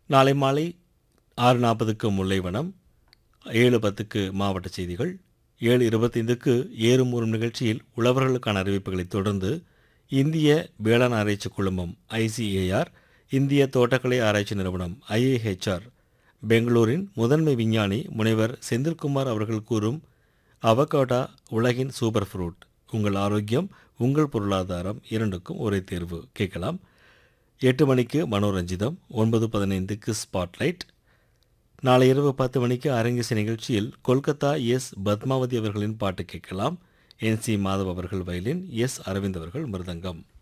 நாளை மாலை ஆறு நாற்பதுக்கு முல்லைவனம் ஏழு பத்துக்கு மாவட்ட செய்திகள் ஏழு இருபத்தைந்துக்கு ஏறுமூறும் நிகழ்ச்சியில் உழவர்களுக்கான அறிவிப்புகளைத் தொடர்ந்து இந்திய வேளாண் ஆராய்ச்சி குழுமம் ஐசிஏஆர் இந்திய தோட்டக்கலை ஆராய்ச்சி நிறுவனம் ஐஏஹெச்ஆர் பெங்களூரின் முதன்மை விஞ்ஞானி முனைவர் செந்தில்குமார் அவர்கள் கூறும் அவகோடா உலகின் சூப்பர் ஃப்ரூட் உங்கள் ஆரோக்கியம் உங்கள் பொருளாதாரம் இரண்டுக்கும் ஒரே தேர்வு கேட்கலாம் எட்டு மணிக்கு மனோரஞ்சிதம் ஒன்பது பதினைந்துக்கு ஸ்பாட்லைட் நாளை இரவு பத்து மணிக்கு அரங்கேச நிகழ்ச்சியில் கொல்கத்தா எஸ் பத்மாவதி அவர்களின் பாட்டு கேட்கலாம் என் சி மாதவ் அவர்கள் வயலின் எஸ் அரவிந்த் அவர்கள் மிருதங்கம்